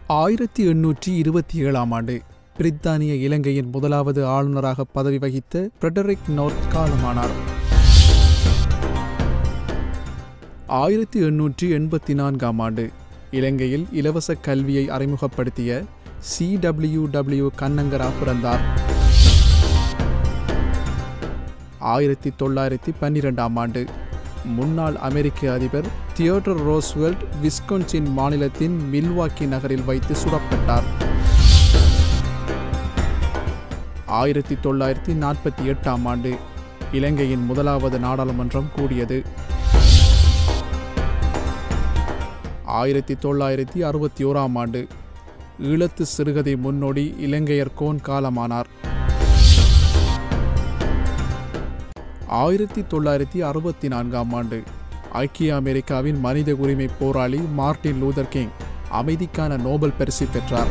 ஆயிரத்தி எண்ணூற்றி இருபத்தி ஏழாம் ஆண்டு பிரித்தானிய இலங்கையின் முதலாவது ஆளுநராக பதவி வகித்த ஃப்ரெடரிக் நார்த் காலமானார் ஆயிரத்தி எண்ணூற்றி எண்பத்தி நான்காம் ஆண்டு இலங்கையில் இலவச கல்வியை அறிமுகப்படுத்திய சி டபிள்யூ டபிள்யூ கண்ணங்கரா பிறந்தார் ஆயிரத்தி தொள்ளாயிரத்தி பன்னிரெண்டாம் ஆண்டு முன்னாள் அமெரிக்க அதிபர் தியோடர் ரோஸ்வெல்ட் விஸ்கொன்சின் மாநிலத்தின் மில்வாக்கி நகரில் வைத்து சுடப்பட்டார் ஆயிரத்தி தொள்ளாயிரத்தி நாற்பத்தி எட்டாம் ஆண்டு இலங்கையின் முதலாவது நாடாளுமன்றம் கூடியது ஆயிரத்தி தொள்ளாயிரத்தி அறுபத்தி ஓராம் ஆண்டு ஈழத்து சிறுகதை முன்னோடி இலங்கையர் கோன் காலமானார் ஆயிரத்தி தொள்ளாயிரத்தி அறுபத்தி நான்காம் ஆண்டு ஐக்கிய அமெரிக்காவின் மனித உரிமை போராளி மார்ட்டின் லூதர் கிங் அமைதிக்கான நோபல் பரிசு பெற்றார்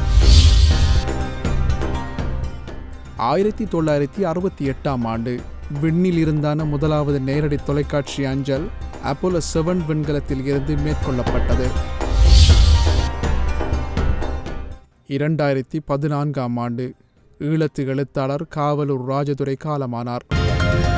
ஆயிரத்தி தொள்ளாயிரத்தி அறுபத்தி எட்டாம் ஆண்டு விண்ணில் இருந்தான முதலாவது நேரடி தொலைக்காட்சி அஞ்சல் அப்போலோ செவன் விண்கலத்தில் இருந்து மேற்கொள்ளப்பட்டது இரண்டாயிரத்தி பதினான்காம் ஆண்டு ஈழத்து எழுத்தாளர் காவலூர் ராஜதுரை காலமானார்